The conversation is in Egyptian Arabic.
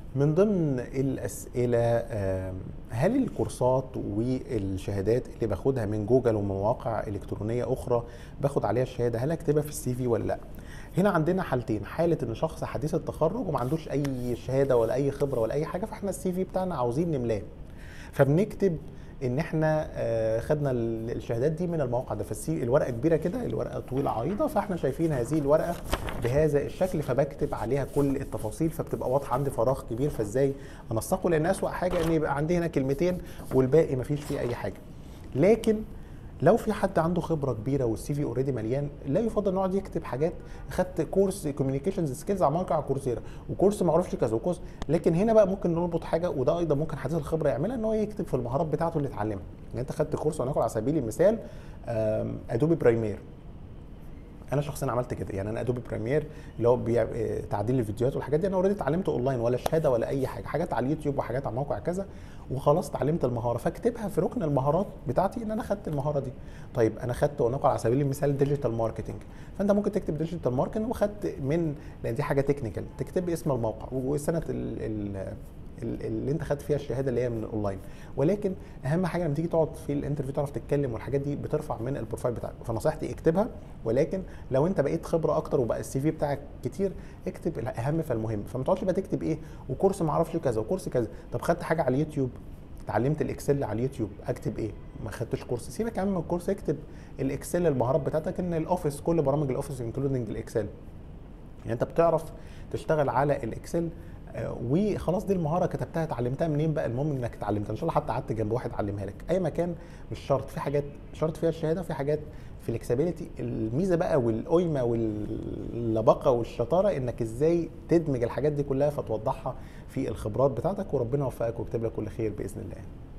من ضمن الاسئله آم، هل الكورسات والشهادات اللي باخدها من جوجل ومن مواقع الكترونيه اخرى باخد عليها الشهاده هل اكتبها في السي في ولا لا هنا عندنا حالتين حاله ان شخص حديث التخرج وما عندوش اي شهاده ولا اي خبره ولا اي حاجه فاحنا السي في بتاعنا عاوزين نملاه فبنكتب ان احنا آه، خدنا ال- الشهادات دي من المواقع ده فالسي الورقه كبيره كده الورقه طويله عريضه فاحنا شايفين هذه الورقه بهذا الشكل فبكتب عليها كل التفاصيل فبتبقى واضحه عندي فراغ كبير فازاي انسقه لان اسوأ حاجه ان يبقى عندي هنا كلمتين والباقي مفيش فيه اي حاجه لكن لو في حد عنده خبره كبيره والسي في اوريدي مليان لا يفضل انه يقعد يكتب حاجات خدت كورس كوميونيكيشنز سكيلز على موقع كورسيرا وكورس ما اعرفش كذا وكورس لكن هنا بقى ممكن نربط حاجه وده ايضا ممكن حديث الخبره يعملها ان هو يكتب في المهارات بتاعته اللي اتعلمها يعني انت خدت كورس ولنقل على سبيل المثال ادوبي برايمير انا شخصيا عملت كده يعني انا ادوبي بريمير اللي هو بيع... آه، تعديل الفيديوهات والحاجات دي انا اوريدي اتعلمته اونلاين ولا شهاده ولا اي حاجه حاجات على اليوتيوب وحاجات على موقع كذا وخلاص اتعلمت المهاره فاكتبها في ركن المهارات بتاعتي ان انا خدت المهاره دي طيب انا خدت ونقل على سبيل المثال ديجيتال ماركتنج فانت ممكن تكتب ديجيتال ماركتنج وخدت من لان دي حاجه تكنيكال تكتب اسم الموقع وسنه ال... ال... ال- اللي انت خدت فيها الشهاده اللي هي من الاونلاين ولكن اهم حاجه لما تيجي تقعد في الانترفيو تعرف تتكلم والحاجات دي بترفع من البروفايل بتاعك فنصيحتي اكتبها ولكن لو انت بقيت خبره اكتر وبقى السي في بتاعك كتير اكتب الاهم فالمهم فما تقعدش بقى تكتب ايه وكورس ما اعرفش كذا وكورس كذا طب خدت حاجه على اليوتيوب اتعلمت الاكسل على اليوتيوب اكتب ايه ما خدتش كورس سيبك يا عم من الكورس اكتب الاكسل المهارات بتاعتك ان الاوفيس كل برامج الاوفيس انكلودنج الاكسل يعني انت بتعرف تشتغل على الاكسل آه، وخلاص دي المهاره كتبتها اتعلمتها منين بقى المهم انك اتعلمتها ان شاء الله حتى قعدت جنب واحد علمها لك اي مكان مش شرط في حاجات شرط فيها الشهاده وفي حاجات فليكسبيليتي الميزه بقى والقيمه واللباقه والشطاره انك ازاي تدمج الحاجات دي كلها فتوضحها في الخبرات بتاعتك وربنا يوفقك ويكتب لك كل خير باذن الله